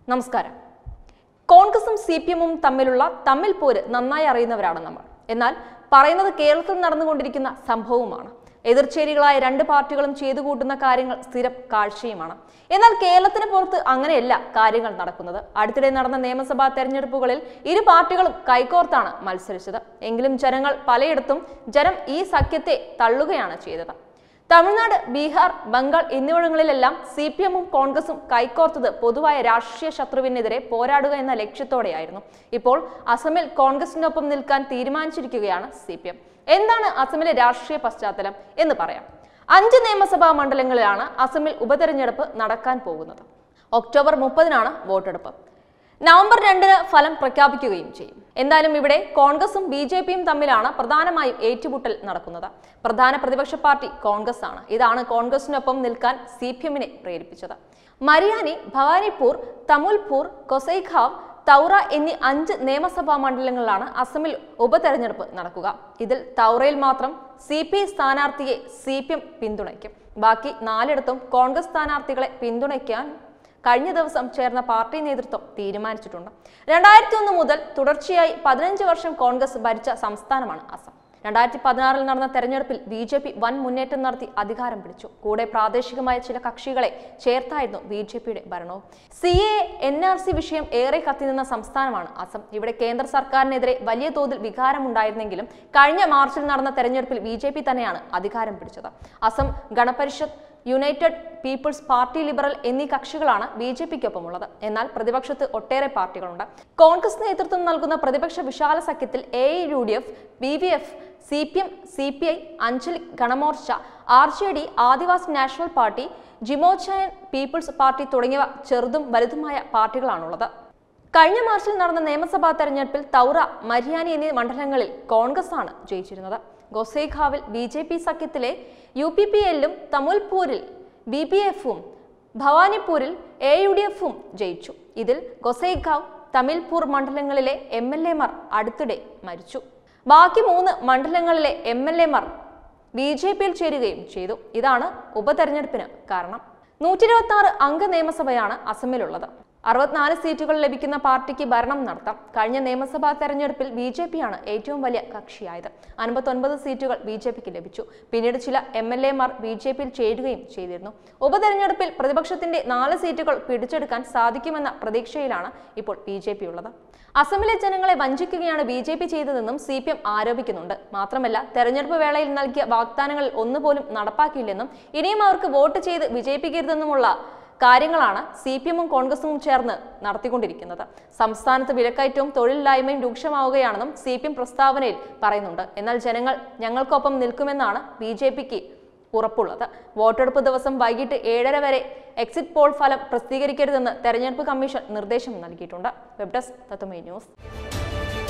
നമസ്കാരം കോൺഗ്രസും C P എമ്മും തമ്മിലുള്ള തമ്മിൽ പോര് നന്നായി അറിയുന്നവരാണ് നമ്മൾ എന്നാൽ പറയുന്നത് കേരളത്തിൽ നടന്നുകൊണ്ടിരിക്കുന്ന സംഭവവുമാണ് എതിർചേരികളായ രണ്ട് പാർട്ടികളും ചെയ്തു കൂട്ടുന്ന കാര്യങ്ങൾ സ്ഥിരം കാഴ്ചയുമാണ് എന്നാൽ കേരളത്തിന് പുറത്ത് അങ്ങനെയല്ല കാര്യങ്ങൾ നടക്കുന്നത് അടുത്തിടെ നടന്ന നിയമസഭാ തെരഞ്ഞെടുപ്പുകളിൽ ഇരു പാർട്ടികളും കൈകോർത്താണ് മത്സരിച്ചത് എങ്കിലും ജനങ്ങൾ പലയിടത്തും ജനം ഈ സഖ്യത്തെ തള്ളുകയാണ് ചെയ്തത് തമിഴ്നാട് ബീഹാർ ബംഗാൾ എന്നിവിടങ്ങളിലെല്ലാം സി പി എമ്മും കോൺഗ്രസും കൈകോർത്തത് പൊതുവായ രാഷ്ട്രീയ ശത്രുവിനെതിരെ പോരാടുക എന്ന ലക്ഷ്യത്തോടെയായിരുന്നു ഇപ്പോൾ അസമിൽ കോൺഗ്രസിനൊപ്പം നിൽക്കാൻ തീരുമാനിച്ചിരിക്കുകയാണ് സി പി എം എന്താണ് അസമിലെ രാഷ്ട്രീയ പശ്ചാത്തലം എന്ന് പറയാം അഞ്ച് നിയമസഭാ മണ്ഡലങ്ങളിലാണ് അസമിൽ ഉപതെരഞ്ഞെടുപ്പ് നടക്കാൻ പോകുന്നത് ഒക്ടോബർ മുപ്പതിനാണ് വോട്ടെടുപ്പ് നവംബർ രണ്ടിന് ഫലം പ്രഖ്യാപിക്കുകയും ചെയ്യും എന്തായാലും ഇവിടെ കോൺഗ്രസും ബി ജെ പിയും തമ്മിലാണ് പ്രധാനമായും ഏറ്റുമുട്ടൽ നടക്കുന്നത് പ്രധാന പ്രതിപക്ഷ പാർട്ടി കോൺഗ്രസ് ആണ് ഇതാണ് കോൺഗ്രസിനൊപ്പം നിൽക്കാൻ സി പി എമ്മിനെ പ്രേരിപ്പിച്ചത് മരിയാനി ഭവാനിപ്പൂർ തമുൽപൂർ കൊസൈഖാവ് തൗറ എന്നീ അഞ്ച് നിയമസഭാ മണ്ഡലങ്ങളിലാണ് അസമിൽ ഉപതെരഞ്ഞെടുപ്പ് നടക്കുക ഇതിൽ തൗറയിൽ മാത്രം സി പി സ്ഥാനാർത്ഥിയെ സി പി എം പിന്തുണയ്ക്കും ബാക്കി നാലിടത്തും കോൺഗ്രസ് സ്ഥാനാർത്ഥികളെ പിന്തുണയ്ക്കാൻ കഴിഞ്ഞ ദിവസം ചേർന്ന പാർട്ടി നേതൃത്വം തീരുമാനിച്ചിട്ടുണ്ട് രണ്ടായിരത്തി ഒന്ന് മുതൽ തുടർച്ചയായി പതിനഞ്ച് വർഷം കോൺഗ്രസ് ഭരിച്ച സംസ്ഥാനമാണ് അസം രണ്ടായിരത്തി പതിനാറിൽ നടന്ന തെരഞ്ഞെടുപ്പിൽ ബി ജെ പി വൻ മുന്നേറ്റം നടത്തി അധികാരം പിടിച്ചു കൂടെ പ്രാദേശികമായ ചില കക്ഷികളെ ചേർത്തായിരുന്നു ബി ജെ പിയുടെ ഭരണവും C A N R C വിഷയം ഏറെ കത്തിനിന്ന സംസ്ഥാനമാണ് അസം ഇവിടെ കേന്ദ്ര സർക്കാരിനെതിരെ വലിയ തോതിൽ വികാരമുണ്ടായിരുന്നെങ്കിലും കഴിഞ്ഞ മാർച്ചിൽ നടന്ന തെരഞ്ഞെടുപ്പിൽ ബി ജെ പി തന്നെയാണ് അധികാരം പിടിച്ചത് Assam Gana Parishad United people's party liberal എന്നീ കക്ഷികളാണ് ബി ജെ പിക്കൊപ്പമുള്ളത് എന്നാൽ പ്രതിപക്ഷത്ത് ഒട്ടേറെ പാർട്ടികളുണ്ട് കോൺഗ്രസ് നേതൃത്വം നൽകുന്ന പ്രതിപക്ഷ വിശാല സഖ്യത്തിൽ A U D F B V F C P M C P I അഞ്ചലി ഗണമോർച്ച R J D Adivasi national party ജിമോചാൻ people's party തുടങ്ങിയവ ചെറുതും വലുതുമായ പാർട്ടികളാണുള്ളത് കഴിഞ്ഞ മാർച്ചിൽ നടന്ന നിയമസഭാ തെരഞ്ഞെടുപ്പിൽ തൗറ മരിയാനി എന്നീ മണ്ഡലങ്ങളിൽ കോൺഗ്രസ് ആണ് ജയിച്ചിരുന്നത് ഗൊസൈഖാവിൽ ബി ജെ പി സഖ്യത്തിലെ യു പി പി എല്ലും തമുൽപൂരിൽ ബി പി എഫും ഭവാനിപ്പൂരിൽ എ യു ഡി എഫും ജയിച്ചു ഇതിൽ ഗൊസൈഖാവ് തമിൽപൂർ മണ്ഡലങ്ങളിലെ എം എൽ എമാർ അടുത്തിടെ മരിച്ചു ബാക്കി മൂന്ന് മണ്ഡലങ്ങളിലെ എം എൽ എമാർ ബി ജെ പിയിൽ ചേരുകയും ചെയ്തു ഇതാണ് ഉപതെരഞ്ഞെടുപ്പിന് കാരണം നൂറ്റി ഇരുപത്തി ആറ് അംഗ നിയമസഭയാണ് അസമിലുള്ളത് അറുപത്തിനാല് സീറ്റുകൾ ലഭിക്കുന്ന പാർട്ടിക്ക് ഭരണം നടത്താം കഴിഞ്ഞ നിയമസഭാ തെരഞ്ഞെടുപ്പിൽ ബി ജെ പിയാണ് ഏറ്റവും വലിയ കക്ഷിയായത് അൻപത്തൊൻപത് സീറ്റുകൾ ബി ജെ പിക്ക് ലഭിച്ചു പിന്നീട് ചില എം എൽ എമാർ ബി ജെ പിയിൽ ചേരുകയും ചെയ്തിരുന്നു ഉപതെരഞ്ഞെടുപ്പിൽ പ്രതിപക്ഷത്തിന്റെ നാല് സീറ്റുകൾ പിടിച്ചെടുക്കാൻ സാധിക്കുമെന്ന പ്രതീക്ഷയിലാണ് ഇപ്പോൾ ബി ജെ പി ഉള്ളത് അസമിലെ ജനങ്ങളെ വഞ്ചിക്കുകയാണ് ബി ജെ പി ചെയ്തതെന്നും സി പി എം ആരോപിക്കുന്നുണ്ട് മാത്രമല്ല തെരഞ്ഞെടുപ്പ് വേളയിൽ നൽകിയ വാഗ്ദാനങ്ങളിൽ ഒന്നുപോലും നടപ്പാക്കിയില്ലെന്നും ഇനിയും അവർക്ക് വോട്ട് ചെയ്ത് വിജയിപ്പിക്കരുതെന്നുമുള്ള കാര്യങ്ങളാണ് സി പി എമ്മും കോൺഗ്രസും ചേർന്ന് നടത്തിക്കൊണ്ടിരിക്കുന്നത് സംസ്ഥാനത്ത് വിലക്കയറ്റവും തൊഴിലില്ലായ്മയും രൂക്ഷമാവുകയാണെന്നും സി പി എം പ്രസ്താവനയിൽ പറയുന്നുണ്ട് എന്നാൽ ജനങ്ങൾ ഞങ്ങൾക്കൊപ്പം നിൽക്കുമെന്നാണ് ബി ജെ പിക്ക് ഉറപ്പുള്ളത് വോട്ടെടുപ്പ് ദിവസം വൈകിട്ട് ഏഴര വരെ എക്സിറ്റ് പോൾ ഫലം പ്രസിദ്ധീകരിക്കരുതെന്ന് തെരഞ്ഞെടുപ്പ് കമ്മീഷൻ നിർദ്ദേശം നൽകിയിട്ടുണ്ട് വെബ് ഡെസ്ക് തത്തുമൈ ന്യൂസ്